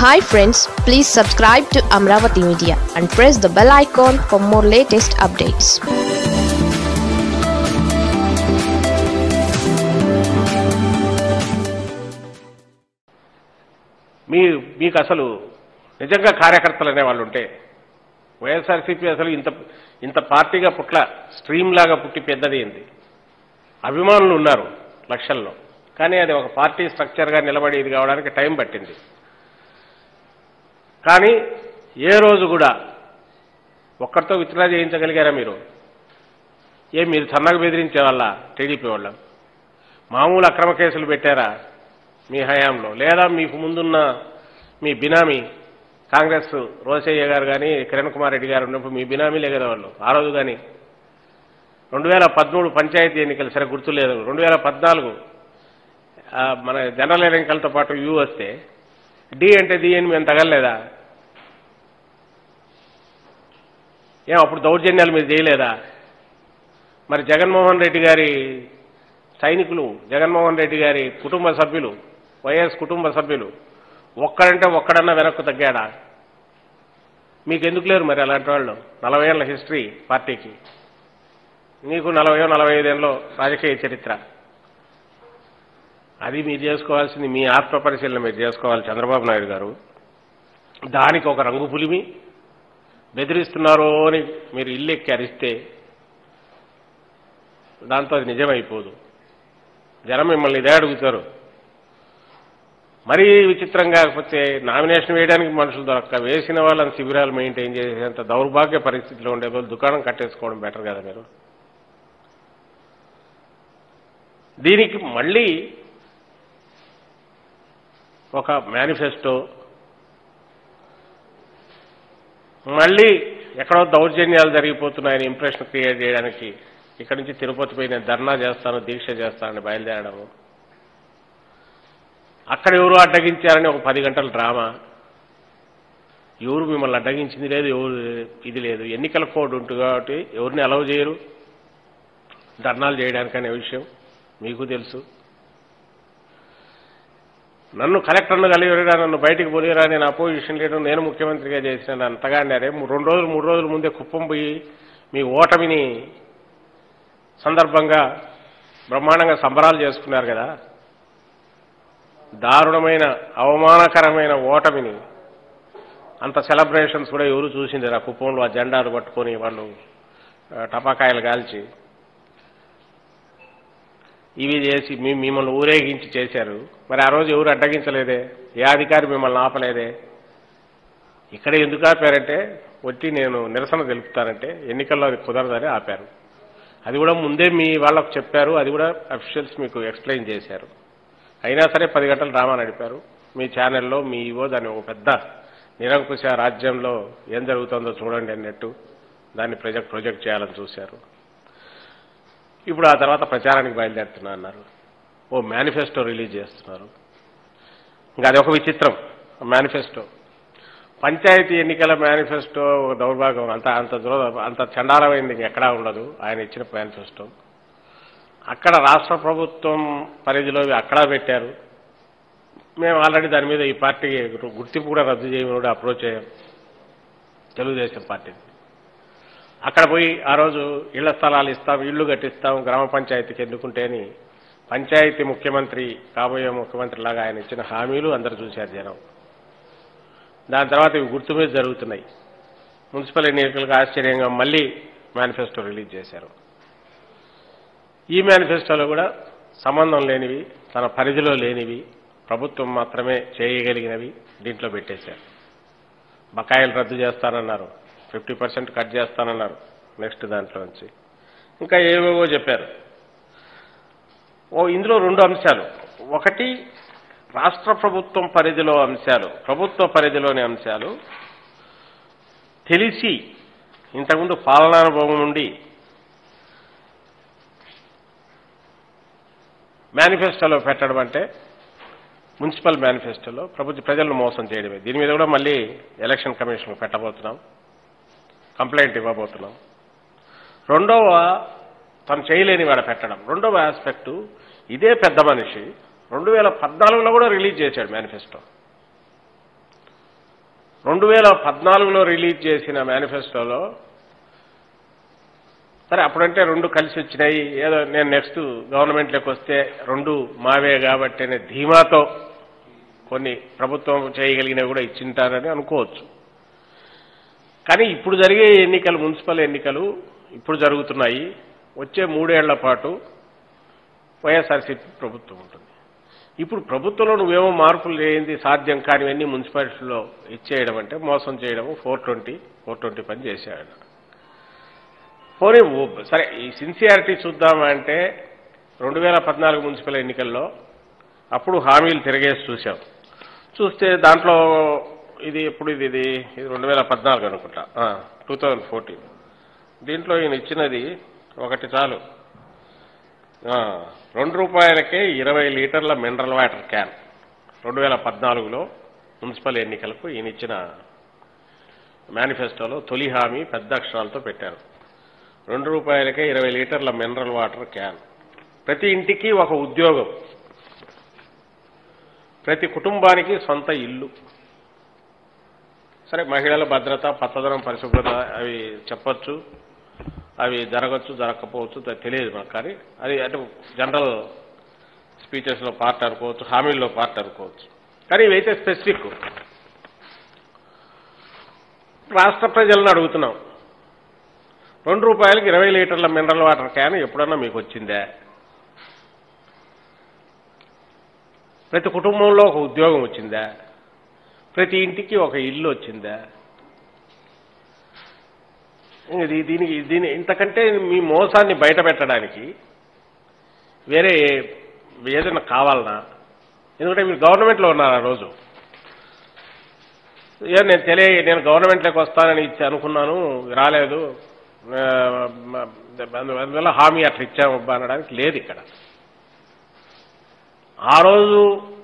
hi friends please subscribe to Amaravati media and press the bell icon for more latest updates మీ మీకు అసలు నిజంగా కార్యకర్తలు అనే వాళ్ళు ఉంటే వైఎస్ఆర్సీపీ అసలు ఇంత ఇంత పార్టీగా పుట్ల స్ట్రీమ్ లాగా పుట్టి పెద్దది ఏంది అభిమానులు ఉన్నారు లక్షల్లో కానీ అది ఒక పార్టీ స్ట్రక్చర్గా నిలబడి ఇది కావడానికి టైం పట్టింది కానీ ఏ రోజు కూడా ఒక్కరితో విత్డ్రా చేయించగలిగారా మీరు ఏం మీరు సన్నగా బెదిరించే వాళ్ళ టీడీపీ వాళ్ళ మామూలు అక్రమ కేసులు పెట్టారా మీ హయాంలో లేదా మీకు ముందున్న మీ బినామీ కాంగ్రెస్ రోసయ్య గారు కానీ కిరణ్ కుమార్ రెడ్డి గారు ఉన్నప్పుడు మీ బినామీలే కదా వాళ్ళు ఆ రోజు కానీ రెండు వేల పదమూడు పంచాయతీ ఎన్నికలు సరే గుర్తులేదు రెండు వేల పద్నాలుగు ఆ, మన జనరల్ ఎన్నికలతో పాటు యూ వస్తే డి అంటే డి అని మేము తగలలేదా ఏం అప్పుడు దౌర్జన్యాలు మీరు చేయలేదా మరి జగన్మోహన్ రెడ్డి గారి సైనికులు జగన్మోహన్ రెడ్డి గారి కుటుంబ సభ్యులు వైఎస్ కుటుంబ సభ్యులు ఒక్కడంటే ఒక్కడన్నా వెనక్కు తగ్గాడా మీకు ఎందుకు లేరు మరి అలాంటి వాళ్ళు నలభై ఏళ్ళ హిస్టరీ పార్టీకి నీకు నలభై నలభై ఐదేళ్ళలో రాజకీయ చరిత్ర అది మీరు చేసుకోవాల్సింది మీ ఆత్మ పరిశీలన మీరు చేసుకోవాలి చంద్రబాబు నాయుడు గారు దానికి ఒక రంగు పులిమి బెదిరిస్తున్నారో అని మీరు ఇల్లు ఎక్కి అరిస్తే దాంతో అది నిజమైపోదు జనం మిమ్మల్ని ఇదే అడుగుతారు మరీ విచిత్రం కాకపోతే నామినేషన్ వేయడానికి మనుషులు దొరక్క వేసిన వాళ్ళని శిబిరాలు మెయింటైన్ చేసేంత దౌర్భాగ్య పరిస్థితిలో ఉండే వాళ్ళు దుకాణం కట్టేసుకోవడం బెటర్ కదా మీరు దీనికి మళ్ళీ ఒక మేనిఫెస్టో మళ్ళీ ఎక్కడో దౌర్జన్యాలు జరిగిపోతున్నాయని ఇంప్రెషన్ క్రియేట్ చేయడానికి ఇక్కడి నుంచి తిరుపతి పోయి నేను ధర్నా చేస్తాను దీక్ష చేస్తానని బయలుదేరడము అక్కడ ఎవరు అడ్డగించారని ఒక పది గంటల డ్రామా ఎవరు మిమ్మల్ని అడ్డగించింది లేదు ఎవరు ఇది లేదు ఎన్నికల కోడ్ ఉంటుంది కాబట్టి ఎవరిని అలౌ చేయరు ధర్నాలు చేయడానికి అనే విషయం మీకు తెలుసు నన్ను కలెక్టర్ను కలిగిరా నన్ను బయటికి పోలేరా నేను అపోజిషన్ లీడర్ నేను ముఖ్యమంత్రిగా చేసిన అంతగా అన్నారే రెండు రోజులు మూడు రోజుల ముందే కుప్పం పోయి మీ ఓటమిని సందర్భంగా బ్రహ్మాండంగా సంబరాలు చేసుకున్నారు కదా దారుణమైన అవమానకరమైన ఓటమిని అంత సెలబ్రేషన్స్ కూడా ఎవరు చూసింది ఆ కుప్పంలో ఆ జెండాలు పట్టుకొని వాళ్ళు ఆ, టపాకాయలు కాల్చి ఇవి చేసి మీ మిమ్మల్ని ఊరేగించి చేశారు మరి ఆ రోజు ఎవరు అడ్డగించలేదే ఏ అధికారి మిమ్మల్ని ఆపలేదే ఇక్కడ ఎందుకు ఆపారంటే వచ్చి నేను నిరసన తెలుపుతానంటే ఎన్నికల్లో అది కుదరదని ఆపారు అది కూడా ముందే మీ వాళ్ళకు చెప్పారు అది కూడా అఫీషియల్స్ మీకు ఎక్స్ప్లెయిన్ చేశారు అయినా సరే పది గంటలు డ్రామా నడిపారు మీ ఛానల్లో మీ ఇవో దాన్ని ఒక పెద్ద నిరంకుశ రాజ్యంలో ఏం జరుగుతుందో చూడండి అన్నట్టు దాన్ని ప్రొజెక్ట్ ప్రొజెక్ట్ చేయాలని చూశారు ఇప్పుడు ఆ తర్వాత ప్రచారానికి బయలుదేరుతున్నా అన్నారు ఓ మేనిఫెస్టో రిలీజ్ చేస్తున్నారు ఇంకా అది ఒక విచిత్రం మేనిఫెస్టో పంచాయతీ ఎన్నికల మేనిఫెస్టో ఒక దౌర్భాగ్యం అంత అంత దూర అంత చండాలమైంది ఎక్కడా ఉండదు ఆయన ఇచ్చిన మేనిఫెస్టో అక్కడ రాష్ట్ర ప్రభుత్వం పరిధిలో అక్కడ పెట్టారు మేము ఆల్రెడీ దాని మీద ఈ పార్టీకి గుర్తింపు కూడా రద్దు చేయమని కూడా అప్రోచ్ అయ్యాం తెలుగుదేశం పార్టీని అక్కడ పోయి ఆ రోజు ఇళ్ల స్థలాలు ఇస్తాం ఇళ్లు కట్టిస్తాం గ్రామ పంచాయతీకి ఎన్నుకుంటే అని పంచాయతీ ముఖ్యమంత్రి కాబోయే ముఖ్యమంత్రి లాగా ఆయన ఇచ్చిన హామీలు అందరు చూశారు జనం దాని తర్వాత ఇవి గుర్తు మీద జరుగుతున్నాయి మున్సిపల్ ఎన్నికలకు ఆశ్చర్యంగా మళ్ళీ మేనిఫెస్టో రిలీజ్ చేశారు ఈ మేనిఫెస్టోలో కూడా సంబంధం లేనివి తన పరిధిలో లేనివి ప్రభుత్వం మాత్రమే చేయగలిగినవి దీంట్లో పెట్టేశారు బకాయిలు రద్దు చేస్తానన్నారు ఫిఫ్టీ పర్సెంట్ కట్ చేస్తానన్నారు నెక్స్ట్ దాంట్లో నుంచి ఇంకా ఏవేవో చెప్పారు ఓ ఇందులో రెండు అంశాలు ఒకటి రాష్ట్ర ప్రభుత్వం పరిధిలో అంశాలు ప్రభుత్వ పరిధిలోని అంశాలు తెలిసి ఇంతకుముందు పాలనానుభవం నుండి మేనిఫెస్టోలో పెట్టడం అంటే మున్సిపల్ మేనిఫెస్టోలో ప్రభుత్వ ప్రజలను మోసం చేయడమే దీని మీద కూడా మళ్ళీ ఎలక్షన్ కమిషన్ పెట్టబోతున్నాం కంప్లైంట్ ఇవ్వబోతున్నాం రెండవ తను చేయలేని వాడ పెట్టడం రెండవ ఆస్పెక్టు ఇదే పెద్ద మనిషి రెండు వేల పద్నాలుగులో కూడా రిలీజ్ చేశాడు మేనిఫెస్టో రెండు వేల పద్నాలుగులో రిలీజ్ చేసిన మేనిఫెస్టోలో సరే అప్పుడంటే రెండు కలిసి వచ్చినాయి ఏదో నేను నెక్స్ట్ గవర్నమెంట్లోకి వస్తే రెండు మావే కాబట్టి అనే ధీమాతో కొన్ని ప్రభుత్వం చేయగలిగినవి కూడా ఇచ్చింటారని అనుకోవచ్చు కానీ ఇప్పుడు జరిగే ఎన్నికలు మున్సిపల్ ఎన్నికలు ఇప్పుడు జరుగుతున్నాయి వచ్చే మూడేళ్ల పాటు వైఎస్ఆర్సీపీ ప్రభుత్వం ఉంటుంది ఇప్పుడు ప్రభుత్వంలో నువ్వేమో మార్పులు చేయింది సాధ్యం కానివన్నీ మున్సిపాలిటీలో ఇచ్చేయడం అంటే మోసం చేయడం ఫోర్ ట్వంటీ ఫోర్ ట్వంటీ పని చేశాడు పోనీ ఓ- సరే ఈ సిన్సియారిటీ చూద్దామా అంటే రెండు వేల పద్నాలుగు మున్సిపల్ ఎన్నికల్లో అప్పుడు హామీలు తిరిగేసి చూసాం చూస్తే దాంట్లో ఇది ఎప్పుడు ఇది ఇది ఇది రెండు వేల పద్నాలుగు అనుకుంటా టూ థౌజండ్ ఫోర్టీన్ దీంట్లో ఈయన ఇచ్చినది ఒకటి చాలు ఆ, రెండు రూపాయలకే ఇరవై లీటర్ల మినరల్ వాటర్ క్యాన్ రెండు వేల పద్నాలుగులో మున్సిపల్ ఎన్నికలకు ఈయన ఇచ్చిన మేనిఫెస్టోలో తొలి హామీ పెద్ద అక్షరాలతో పెట్టారు రెండు రూపాయలకే ఇరవై లీటర్ల మినరల్ వాటర్ క్యాన్ ప్రతి ఇంటికి ఒక ఉద్యోగం ప్రతి కుటుంబానికి సొంత ఇల్లు సరే మహిళల భద్రత పచ్చదనం పరిశుభ్రత అవి చెప్పొచ్చు అవి జరగచ్చు జరగకపోవచ్చు అది తెలియదు మనకు కానీ అది అంటే జనరల్ స్పీచెస్లో పార్ట్ అనుకోవచ్చు హామీల్లో పార్ట్ అనుకోవచ్చు కానీ ఇవైతే స్పెసిఫిక్ రాష్ట్ర ప్రజలను అడుగుతున్నాం రెండు రూపాయలకి ఇరవై లీటర్ల మినరల్ వాటర్ క్యాన్ ఎప్పుడన్నా మీకు వచ్చిందా ప్రతి కుటుంబంలో ఒక ఉద్యోగం వచ్చిందా ప్రతి ఇంటికి ఒక ఇల్లు వచ్చిందా ఇది దీనికి దీని ఇంతకంటే మీ మోసాన్ని బయట పెట్టడానికి వేరే ఏదైనా కావాలనా ఎందుకంటే మీరు గవర్నమెంట్లో ఉన్నారు ఆ రోజు ఏ నేను తెలియ నేను గవర్నమెంట్లోకి వస్తానని ఇచ్చి అనుకున్నాను రాలేదు ఆ, మ- అందు- అందువల్ల హామీ అట్లా ఇచ్చాము అబ్బా అనడానికి లేదు ఇక్కడ ఆ రోజు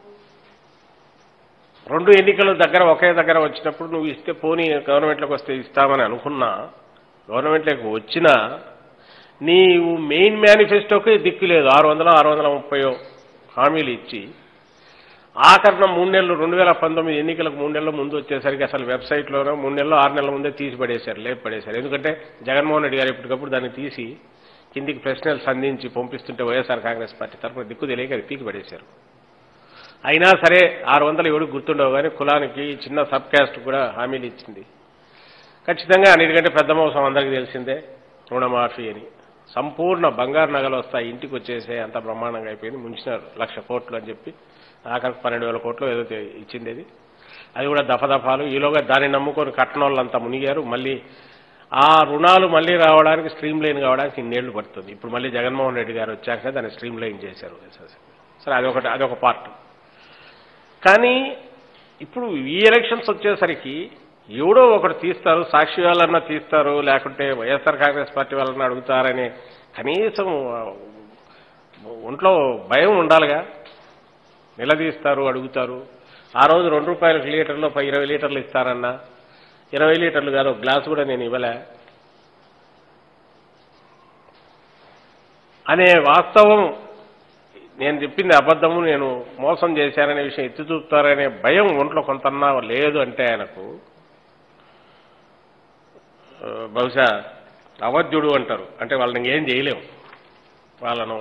రెండు ఎన్నికల దగ్గర ఒకే దగ్గర వచ్చినప్పుడు నువ్వు ఇస్తే పోనీ గవర్నమెంట్లోకి వస్తే ఇస్తామని అనుకున్నా గవర్నమెంట్లోకి వచ్చినా నీవు మెయిన్ మేనిఫెస్టోకి దిక్కు లేదు ఆరు వందల ఆరు వందల ముప్పై హామీలు ఇచ్చి ఆఖరణ మూడు నెలలు రెండు వేల పంతొమ్మిది ఎన్నికలకు మూడు నెలల ముందు వచ్చేసరికి అసలు వెబ్సైట్లోనో మూడు నెలలు ఆరు నెలల ముందే తీసి పడేశారు లేపు పడేశారు ఎందుకంటే జగన్మోహన్ రెడ్డి గారు ఎప్పటికప్పుడు దాన్ని తీసి కిందికి ప్రశ్నలు సంధించి పంపిస్తుంటే వైఎస్ఆర్ కాంగ్రెస్ పార్టీ తరఫున దిక్కు తెలియక అది పీకి పడేశారు అయినా సరే ఆరు వందలు ఎవరికి గుర్తుండవు కానీ కులానికి చిన్న సబ్ క్యాస్ట్ కూడా హామీలు ఇచ్చింది ఖచ్చితంగా అన్నిటికంటే పెద్ద మోసం అందరికీ తెలిసిందే రుణమాఫీ అని సంపూర్ణ బంగారు నగలు వస్తాయి ఇంటికి వచ్చేసే అంత బ్రహ్మాండంగా అయిపోయింది ముంచినారు లక్ష కోట్లు అని చెప్పి ఆఖరికి పన్నెండు వేల కోట్లు ఏదో తె- ఇచ్చింది అది అది కూడా దఫదఫాలు ఈలోగా దాన్ని నమ్ముకొని కట్టనోళ్ళంతా మునిగారు మళ్ళీ ఆ రుణాలు మళ్ళీ రావడానికి స్ట్రీమ్ లైన్ కావడానికి ఇన్నేళ్లు పడుతుంది ఇప్పుడు మళ్ళీ జగన్మోహన్ రెడ్డి గారు వచ్చాక దాన్ని స్ట్రీమ్ లైన్ చేశారు సరే అదొకటి అదొక పార్ట్ కానీ ఇప్పుడు ఈ ఎలక్షన్స్ వచ్చేసరికి ఎవడో ఒకటి తీస్తారు సాక్షి వాళ్ళన్నా తీస్తారు లేకుంటే వైఎస్ఆర్ కాంగ్రెస్ పార్టీ వాళ్ళని అడుగుతారనే కనీసం ఆ, ఒంట్లో భయం ఉండాలిగా నిలదీస్తారు అడుగుతారు ఆ రోజు రెండు రూపాయలకు లీటర్లో పై ఇరవై లీటర్లు ఇస్తారన్నా ఇరవై లీటర్లు కాదు ఒక గ్లాస్ కూడా నేను ఇవ్వలే అనే వాస్తవం నేను చెప్పింది అబద్ధము నేను మోసం చేశాననే విషయం ఎత్తి చూపుతారనే భయం ఒంట్లో కొంతన్నా లేదు అంటే ఆయనకు ఆ, బహుశా అవధ్యుడు అంటారు అంటే వాళ్ళని ఏం చేయలేము వాళ్ళను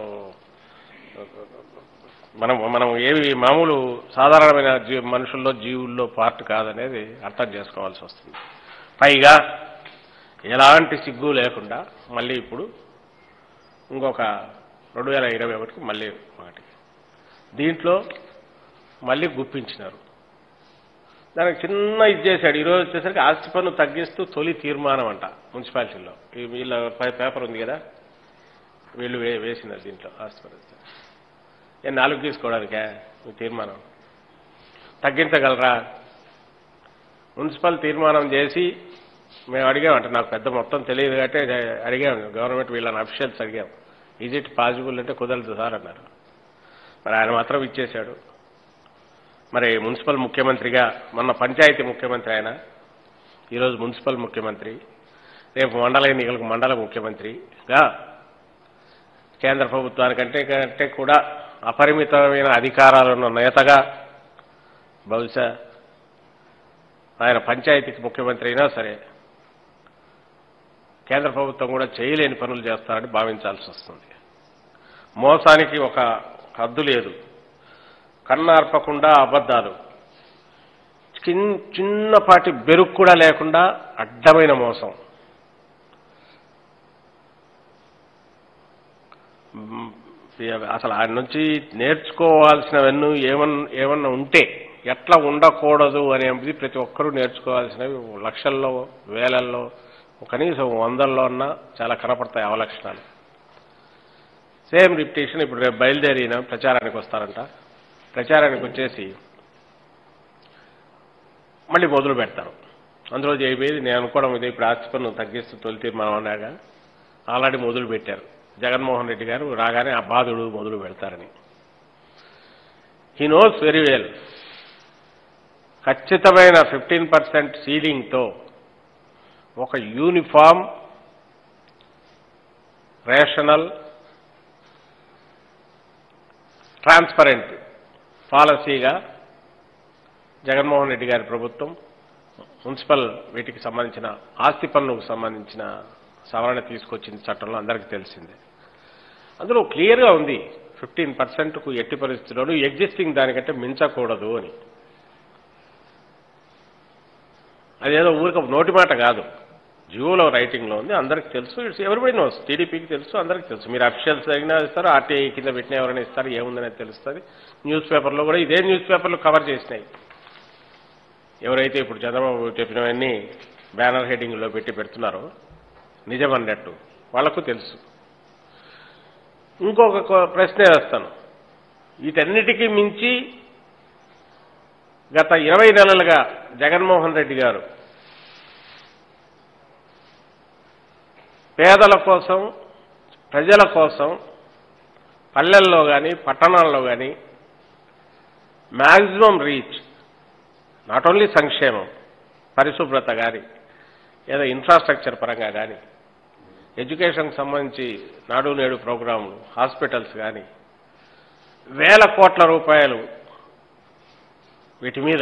మనం మనం ఏవి మామూలు సాధారణమైన జీ మనుషుల్లో జీవుల్లో పార్ట్ కాదనేది అర్థం చేసుకోవాల్సి వస్తుంది పైగా ఎలాంటి సిగ్గు లేకుండా మళ్ళీ ఇప్పుడు ఇంకొక రెండు వేల ఇరవై ఒకటికి మళ్ళీ ఒకటి దీంట్లో మళ్ళీ గుప్పించినారు దానికి చిన్న ఇది చేశాడు ఈరోజు వచ్చేసరికి ఆస్తి పన్ను తగ్గిస్తూ తొలి తీర్మానం అంట మున్సిపాలిటీలో ఈ వీళ్ళ పై పేపర్ ఉంది కదా వీళ్ళు వే వేసినారు దీంట్లో ఆస్తి పన్ను ఏ నాలుగు తీసుకోవడానికే ఈ తీర్మానం తగ్గించగలరా మున్సిపల్ తీర్మానం చేసి మేము అడిగామంట నాకు పెద్ద మొత్తం తెలియదు కాబట్టి అడిగాము గవర్నమెంట్ వీళ్ళని అఫిషియల్స్ అడిగాం ఈజ్ ఇట్ పాసిబుల్ అంటే కుదరదు సార్ అన్నారు మరి ఆయన మాత్రం ఇచ్చేశాడు మరి మున్సిపల్ ముఖ్యమంత్రిగా మొన్న పంచాయతీ ముఖ్యమంత్రి ఆయన ఈరోజు మున్సిపల్ ముఖ్యమంత్రి రేపు మండల ఎన్నికలకు మండల ముఖ్యమంత్రిగా కేంద్ర ప్రభుత్వానికంటే కంటే కూడా అపరిమితమైన అధికారాలున్న నేతగా బహుశా ఆయన పంచాయతీకి ముఖ్యమంత్రి అయినా సరే కేంద్ర ప్రభుత్వం కూడా చేయలేని పనులు చేస్తారని భావించాల్సి వస్తుంది మోసానికి ఒక హద్దు లేదు కన్నార్పకుండా అబద్ధాలు చిన్- చిన్నపాటి బెరుకు కూడా లేకుండా అడ్డమైన మోసం మ్, అసలు ఆయన నుంచి నేర్చుకోవాల్సినవన్నీ ఏమన్నా ఏమన్నా ఉంటే ఎట్లా ఉండకూడదు అనేది ప్రతి ఒక్కరూ నేర్చుకోవాల్సినవి లక్షల్లో వేలల్లో కనీసం వందల్లో అన్నా చాలా కనపడతాయి అవలక్షణాలు సేమ్ రిపిటేషన్ ఇప్పుడు రేపు బయలుదేరిన ప్రచారానికి వస్తారంట ప్రచారానికి వచ్చేసి మళ్ళీ మొదలు పెడతారు అందులో చేయబోయేది నేను అనుకోవడం ఇది ఇప్పుడు ఆస్తి పన్ను తగ్గిస్తూ తొలి తీర్మానం అన్నాగా ఆల్రెడీ మొదలు పెట్టారు జగన్మోహన్ రెడ్డి గారు రాగానే ఆ బాధుడు మొదలు పెడతారని హీ నోస్ వెరీ వెల్ ఖచ్చితమైన ఫిఫ్టీన్ పర్సెంట్ సీలింగ్తో ఒక యూనిఫామ్ రేషనల్ ట్రాన్స్పరెంట్ పాలసీగా జగన్మోహన్ రెడ్డి గారి ప్రభుత్వం మున్సిపల్ వీటికి సంబంధించిన ఆస్తి పన్నుకు సంబంధించిన సవరణ తీసుకొచ్చిన చట్టంలో అందరికీ తెలిసిందే అందులో క్లియర్గా ఉంది ఫిఫ్టీన్ పర్సెంట్కు ఎట్టి పరిస్థితుల్లోనూ ఎగ్జిస్టింగ్ దానికంటే మించకూడదు అని అదేదో ఊరికి నోటి మాట కాదు జియోలో రైటింగ్లో ఉంది అందరికి తెలుసు ఇట్స్ ఎవరిబడి నోస్ టీడీపీకి తెలుసు అందరికి తెలుసు మీరు అఫిషియల్స్ అడిగినా ఇస్తారు ఆర్టీఐ కింద పెట్టినా ఎవరైనా ఇస్తారు ఏముందనేది తెలుస్తుంది న్యూస్ పేపర్లో కూడా ఇదే న్యూస్ పేపర్లు కవర్ చేసినాయి ఎవరైతే ఇప్పుడు చంద్రబాబు చెప్పినవన్నీ బ్యానర్ హెడ్డింగ్లో పెట్టి పెడుతున్నారో నిజం అన్నట్టు వాళ్లకు తెలుసు ఇంకొక కొ- ప్రశ్న వేస్తాను వీటన్నిటికీ మించి గత ఇరవై నెలలుగా జగన్మోహన్ రెడ్డి గారు పేదల కోసం ప్రజల కోసం పల్లెల్లో కానీ పట్టణాల్లో కానీ మ్యాక్సిమం రీచ్ నాట్ ఓన్లీ సంక్షేమం పరిశుభ్రత కానీ ఏదో ఇన్ఫ్రాస్ట్రక్చర్ పరంగా కానీ ఎడ్యుకేషన్కి సంబంధించి నాడు నేడు ప్రోగ్రాములు హాస్పిటల్స్ కానీ వేల కోట్ల రూపాయలు వీటి మీద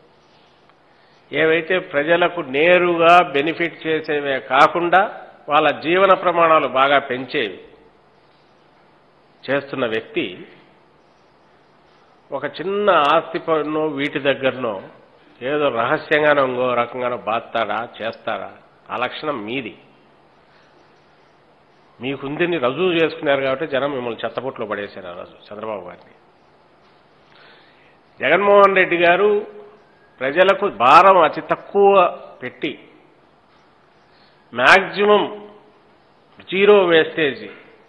ఏవైతే ప్రజలకు నేరుగా బెనిఫిట్ చేసేవే కాకుండా వాళ్ళ జీవన ప్రమాణాలు బాగా పెంచేవి చేస్తున్న వ్యక్తి ఒక చిన్న ఆస్తి పన్ను వీటి దగ్గరనో ఏదో రహస్యంగానో ఇంకో రకంగానో బాస్తాడా చేస్తాడా ఆ లక్షణం మీది మీకుందిని రుజువు చేసుకున్నారు కాబట్టి జనం మిమ్మల్ని చెత్తపుట్లో పడేశారు ఆ రోజు చంద్రబాబు గారిని జగన్మోహన్ రెడ్డి గారు ప్రజలకు భారం అతి తక్కువ పెట్టి మ్యాక్సిమం జీరో వేస్టేజ్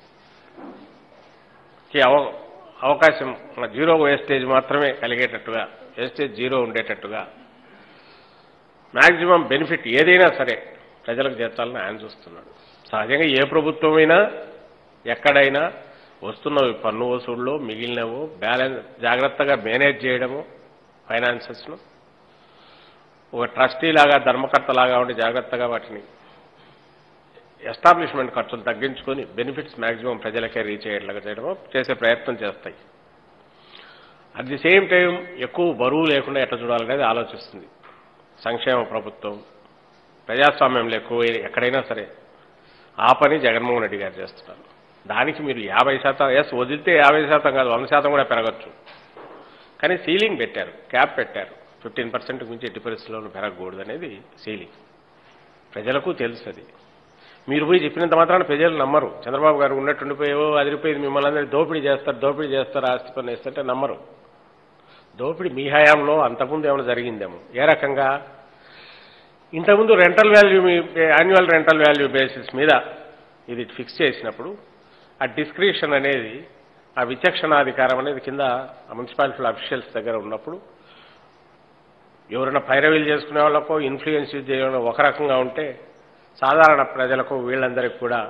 కి అవ అవకాశం జీరో వేస్టేజ్ మాత్రమే కలిగేటట్టుగా వేస్టేజ్ జీరో ఉండేటట్టుగా మ్యాక్సిమం బెనిఫిట్ ఏదైనా సరే ప్రజలకు చేర్చాలని ఆయన చూస్తున్నాడు సహజంగా ఏ ప్రభుత్వమైనా ఎక్కడైనా వస్తున్నవి పన్ను వసూళ్ళు మిగిలినవో బ్యాలెన్స్ జాగ్రత్తగా మేనేజ్ చేయడము ఫైనాన్సెస్ను ఒక ట్రస్టీ లాగా ధర్మకర్త లాగా ఉండి జాగ్రత్తగా వాటిని ఎస్టాబ్లిష్మెంట్ ఖర్చులు తగ్గించుకొని బెనిఫిట్స్ మ్యాక్సిమం ప్రజలకే రీచ్ అయ్యేట్లాగా చేయడమో చేసే ప్రయత్నం చేస్తాయి అట్ ది సేమ్ టైం ఎక్కువ బరువు లేకుండా ఎట్లా చూడాలనేది ఆలోచిస్తుంది సంక్షేమ ప్రభుత్వం ప్రజాస్వామ్యంలో ఎక్కువ ఎక్కడైనా సరే ఆ పని జగన్మోహన్ రెడ్డి గారు చేస్తున్నారు దానికి మీరు యాభై శాతం ఎస్ వదిలితే యాభై శాతం కాదు వంద శాతం కూడా పెరగచ్చు కానీ సీలింగ్ పెట్టారు క్యాప్ పెట్టారు ఫిఫ్టీన్ పర్సెంట్ మించి ఎట్టి పరిస్థితుల్లోనూ పెరగకూడదు అనేది సీలింగ్ ప్రజలకు తెలుసు అది మీరు పోయి చెప్పినంత మాత్రాన ప్రజలు నమ్మరు చంద్రబాబు గారు ఉన్నట్టుండిపోయేవో అదిరిపోయింది మిమ్మల్ని అందరినీ దోపిడీ చేస్తారు దోపిడీ చేస్తారు ఆస్తి పన్ను వేస్తుంటే నమ్మరు దోపిడీ మీ హయాంలో అంతకుముందు ఏమైనా జరిగిందేమో ఏ రకంగా ఇంతకుముందు rental value annual rental value basis మీద ఇది ఫిక్స్ చేసినప్పుడు ఆ డిస్క్రిప్షన్ అనేది ఆ విచక్షణాధికారం అనేది కింద ఆ మున్సిపాలిటీ అఫీషియల్స్ దగ్గర ఉన్నప్పుడు ఎవరైనా పైరవీలు చేసుకునే వాళ్ళకో ఇన్ఫ్లుయెన్స్ చేయడం ఒక రకంగా ఉంటే సాధారణ ప్రజలకు వీళ్ళందరికీ కూడా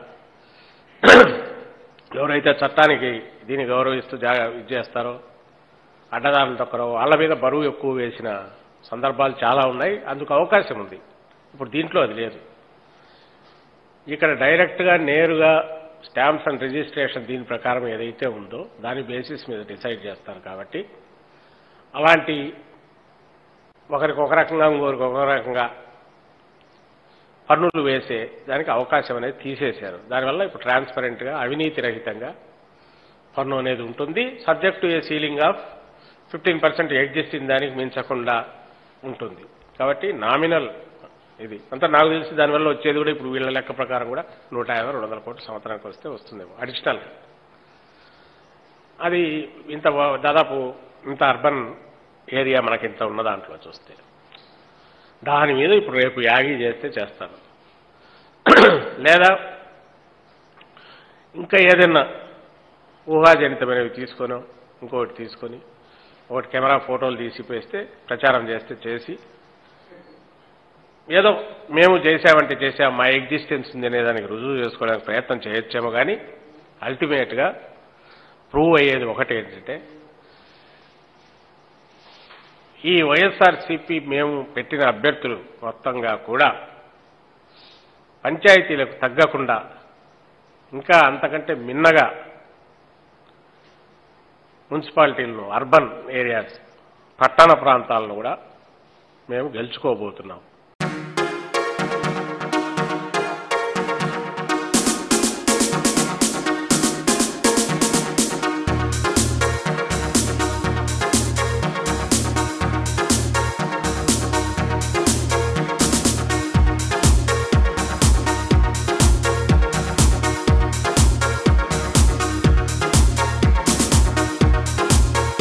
ఎవరైతే చట్టానికి దీన్ని గౌరవిస్తూ జాగా ఇది చేస్తారో అడ్డదారులు తొక్కరో వాళ్ళ మీద బరువు ఎక్కువ వేసిన సందర్భాలు చాలా ఉన్నాయి అందుకు అవకాశం ఉంది ఇప్పుడు దీంట్లో అది లేదు ఇక్కడ డైరెక్ట్గా నేరుగా స్టాంప్స్ అండ్ రిజిస్ట్రేషన్ దీని ప్రకారం ఏదైతే ఉందో దాని బేసిస్ మీద డిసైడ్ చేస్తారు కాబట్టి అలాంటి ఒకరికి ఒక రకంగా ఇంకొకరికి ఒక రకంగా పన్నులు వేసే దానికి అవకాశం అనేది తీసేశారు దానివల్ల ఇప్పుడు ట్రాన్స్పరెంట్గా అవినీతి రహితంగా పన్ను అనేది ఉంటుంది subject to a ceiling of fifteen percent existing దానికి మించకుండా ఉంటుంది కాబట్టి నామినల్ ఇది అంతా నాకు తెలిసి దానివల్ల వచ్చేది కూడా ఇప్పుడు వీళ్ళ లెక్క ప్రకారం కూడా నూట యాభై రెండు వందల కోట్ల సంవత్సరానికి వస్తే వస్తుందేమో అడిషనల్ అది ఇంత వ- దాదాపు ఇంత అర్బన్ ఏరియా మనకి ఇంత ఉన్న దాంట్లో చూస్తే దాని మీద ఇప్పుడు రేపు యాగి చేస్తే చేస్తాను లేదా ఇంకా ఏదైనా ఊహాజనితమైనవి తీసుకొని ఇంకొకటి తీసుకొని ఒకటి కెమెరా ఫోటోలు తీసిపోస్తే ప్రచారం చేస్తే చేసి ఏదో మేము చేసామంటే చేసాం మా ఎగ్జిస్టెన్స్ ఉంది అనే దానికి రుజువు చేసుకోవడానికి ప్రయత్నం చేయొచ్చేమో కానీ అల్టిమేట్గా ప్రూవ్ అయ్యేది ఒకటి ఏంటంటే ఈ వైఎస్ఆర్సీపీ మేము పెట్టిన అభ్యర్థులు మొత్తంగా కూడా పంచాయతీలకు తగ్గకుండా ఇంకా అంతకంటే మిన్నగా మున్సిపాలిటీలను అర్బన్ ఏరియాస్ పట్టణ ప్రాంతాలను కూడా మేము గెలుచుకోబోతున్నాం